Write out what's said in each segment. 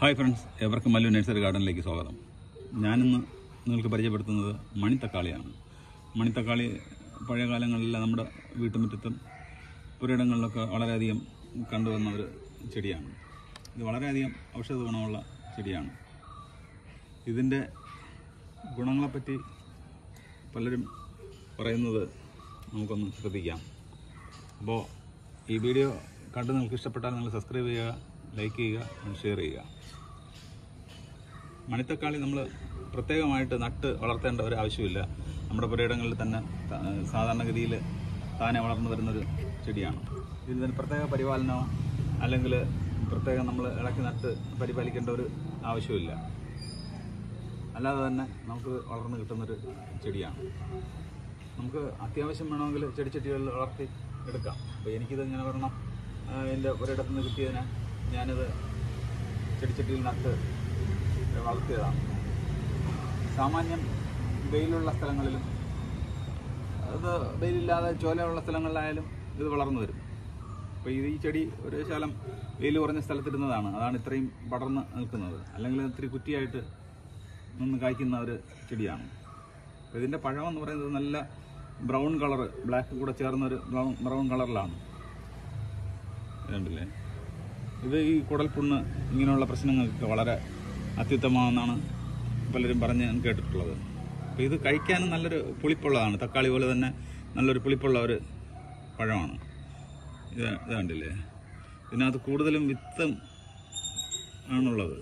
Hi friends എവർക്കും Mallu nursery ഗാർഡനിലേക്ക് സ്വാഗതം ഞാനിന്ന് നിങ്ങൾക്ക് പരിചയപ്പെടുത്തുന്നത് മണിത്തക്കാളിയാണ് മണിത്തക്കാളി പഴയ കാലങ്ങളിൽ നമ്മുടെ വീട്ടുമുറ്റത്തും പുരയിടങ്ങളിലൊക്കെ വളരെയധികം കണ്ടുവന്ന ഒരു ചെടിയാണ് ഇത് വളരെയധികം ഔഷധ ഗുണമുള്ള ചെടിയാണ് ഇതിൻ്റെ ഗുണങ്ങളെപ്പറ്റി പലരും പറയുന്നത് നമുക്കൊന്ന് ശ്രദ്ധിക്കാം അപ്പോൾ ഈ വീഡിയോ കണ്ട് നിങ്ങൾക്ക് ഇഷ്ടപ്പെട്ടാൽ നിങ്ങൾ സബ്സ്ക്രൈബ് ചെയ്യുക ലൈക്ക് ചെയ്യുക ഷെയർ ചെയ്യുക മണിത്തക്കാളി നമ്മൾ പ്രത്യേകമായിട്ട് നട്ട് വളർത്തേണ്ട ഒരു ആവശ്യമില്ല നമ്മുടെ പുരയിടങ്ങളിൽ തന്നെ ത- സാധാരണഗതിയിൽ താനെ വളർന്നു വരുന്നൊരു ചെടിയാണ് ഇതിന് പ്രത്യേക പരിപാലനമോ അല്ലെങ്കിൽ പ്രത്യേകം നമ്മൾ ഇളക്കി നട്ട് പരിപാലിക്കേണ്ട ഒരു ആവശ്യമില്ല അല്ലാതെ തന്നെ നമുക്ക് വളർന്നു കിട്ടുന്നൊരു ചെടിയാണ് നമുക്ക് അത്യാവശ്യം വേണമെങ്കിൽ ചെടിച്ചട്ടികളിൽ വളർത്തി എടുക്കാം അപ്പോൾ എനിക്കിത് ഇങ്ങനെ വരണം എൻ്റെ ഒരിടത്തു നിന്ന് കിട്ടിയതിന് ഞാനിത് ചെടിച്ചട്ടിയിൽ നട്ട് വളർത്തിയതാണ് സാമാന്യം വെയിലുള്ള സ്ഥലങ്ങളിലും അത് വെയിലില്ലാതെ ചോലയുള്ള സ്ഥലങ്ങളിലായാലും ഇത് വളർന്നു വരും അപ്പോൾ ഇത് ഈ ചെടി ഒരു ശകലം വെയിൽ കുറഞ്ഞ സ്ഥലത്തിരുന്നതാണ് അതാണ് ഇത്രയും പടർന്ന് നിൽക്കുന്നത് അല്ലെങ്കിൽ ഇത്തിരി കുറ്റിയായിട്ട് നിന്ന് കായ്ക്കുന്ന ഒരു ചെടിയാണ് അപ്പോൾ ഇതിൻ്റെ പഴം എന്ന് പറയുന്നത് നല്ല ബ്രൗൺ കളർ ബ്ലാക്ക് കൂടെ ചേർന്ന ഒരു ബ്രൗൺ ബ്രൗൺ കളറിലാണ് കണ്ടില്ലേ ഇത് ഈ കുടൽപുണ്ണ് ഇങ്ങനെയുള്ള പ്രശ്നങ്ങൾക്ക് വളരെ അത്യുത്തമമാണെന്നാണ് പലരും പറഞ്ഞ് ഞാൻ കേട്ടിട്ടുള്ളത് അപ്പോൾ ഇത് കഴിക്കാനും നല്ലൊരു പുളിപ്പുള്ളതാണ് തക്കാളി പോലെ തന്നെ നല്ലൊരു പുളിപ്പുള്ള ഒരു പഴമാണ് ഇത് ഇത് കണ്ടില്ലേ ഇതിനകത്ത് കൂടുതലും വിത്തും ആണുള്ളത്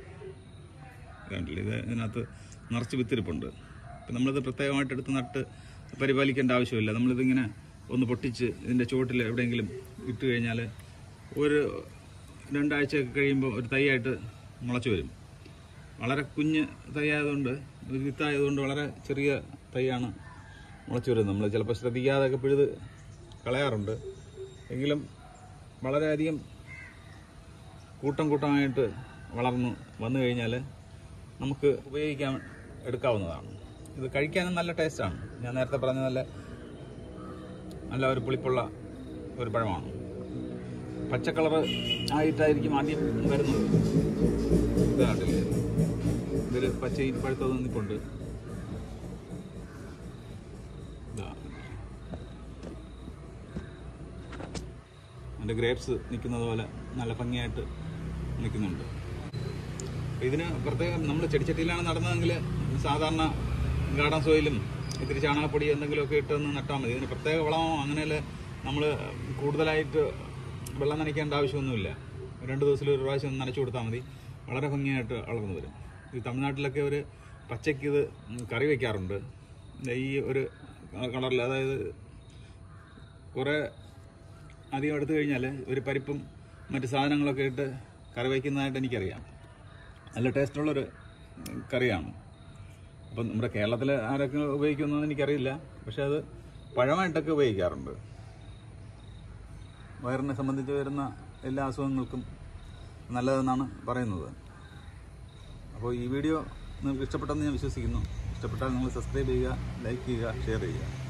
ഇത് കണ്ടില്ലേ ഇത് ഇതിനകത്ത് നിറച്ച് വിത്തിരിപ്പുണ്ട് അപ്പം നമ്മളിത് പ്രത്യേകമായിട്ട് എടുത്ത് നട്ട് പരിപാലിക്കേണ്ട ആവശ്യമില്ല നമ്മളിതിങ്ങനെ ഒന്ന് പൊട്ടിച്ച് ഇതിൻ്റെ ചുവട്ടിൽ എവിടെയെങ്കിലും ഇട്ട് കഴിഞ്ഞാൽ ഒരു രണ്ടാഴ്ചയൊക്കെ കഴിയുമ്പോൾ ഒരു തൈയായിട്ട് മുളച്ചു വരും വളരെ കുഞ്ഞ് തൈ ആയതുകൊണ്ട് ഒരു വിത്തായതുകൊണ്ട് വളരെ ചെറിയ തൈയാണ് മുളച്ചു വരുന്നത് നമ്മൾ ചിലപ്പോൾ ശ്രദ്ധിക്കാതെയൊക്കെ പിഴുത് കളയാറുണ്ട് എങ്കിലും വളരെയധികം കൂട്ടം കൂട്ടമായിട്ട് വളർന്നു വന്നു കഴിഞ്ഞാൽ നമുക്ക് ഉപയോഗിക്കാൻ എടുക്കാവുന്നതാണ് ഇത് കഴിക്കാനും നല്ല ടേസ്റ്റാണ് ഞാൻ നേരത്തെ പറഞ്ഞ നല്ല നല്ല ഒരു പുളിപ്പുള്ള ഒരു പഴമാണ് പച്ച കളറ് ആയിട്ടായിരിക്കും ആദ്യം വരുന്നത് ഇത് കണ്ടില്ലേ ഇതൊരു പച്ചയും പഴുത്തതും നിൽപ്പുണ്ട് ഇതാ. അതിൻ്റെ ഗ്രേപ്സ് നിൽക്കുന്നത് പോലെ നല്ല ഭംഗിയായിട്ട് നിൽക്കുന്നുണ്ട് അപ്പൊ ഇതിന് പ്രത്യേകം നമ്മൾ ചെടിച്ചട്ടിയിലാണ് നടന്നതെങ്കിൽ സാധാരണ ഗാർഡൻ സോയിലും ഇത്തിരി ചാണകപ്പൊടി എന്തെങ്കിലുമൊക്കെ ഇട്ടൊന്ന് നട്ടാൽ മതി ഇതിന് പ്രത്യേക വളമോ അങ്ങനെയല്ല നമ്മൾ കൂടുതലായിട്ട് വെള്ളം നനയ്ക്കേണ്ട ആവശ്യമൊന്നുമില്ല രണ്ട് ദിവസത്തിൽ ഒരു പ്രാവശ്യം ഒന്ന് നനച്ചു കൊടുത്താൽ മതി വളരെ ഭംഗിയായിട്ട് വളർന്നു വരും ഈ തമിഴ്നാട്ടിലൊക്കെ ഒരു പച്ചയ്ക്ക് ഇത് കറി വയ്ക്കാറുണ്ട് ദേ ഈ ഒരു കളറിൽ അതായത് കുറേ അധികം എടുത്തു കഴിഞ്ഞാൽ ഒരു പരിപ്പും മറ്റു സാധനങ്ങളൊക്കെ ഇട്ട് കറി വയ്ക്കുന്നതായിട്ട് എനിക്കറിയാം നല്ല ടേസ്റ്റുള്ളൊരു കറിയാണ് അപ്പം നമ്മുടെ കേരളത്തിൽ ആരൊക്കെ ഉപയോഗിക്കുന്നതെന്ന് എനിക്കറിയില്ല പക്ഷെ അത് പഴമായിട്ടൊക്കെ ഉപയോഗിക്കാറുണ്ട് വയറിനെ സംബന്ധിച്ച് വരുന്ന എല്ലാ അസുഖങ്ങൾക്കും നല്ലതെന്നാണ് പറയുന്നത് അപ്പോൾ ഈ വീഡിയോ നിങ്ങൾക്ക് ഇഷ്ടപ്പെട്ടെന്ന് ഞാൻ വിശ്വസിക്കുന്നു ഇഷ്ടപ്പെട്ടാൽ നിങ്ങൾ സബ്സ്ക്രൈബ് ചെയ്യുക ലൈക്ക് ചെയ്യുക ഷെയർ ചെയ്യുക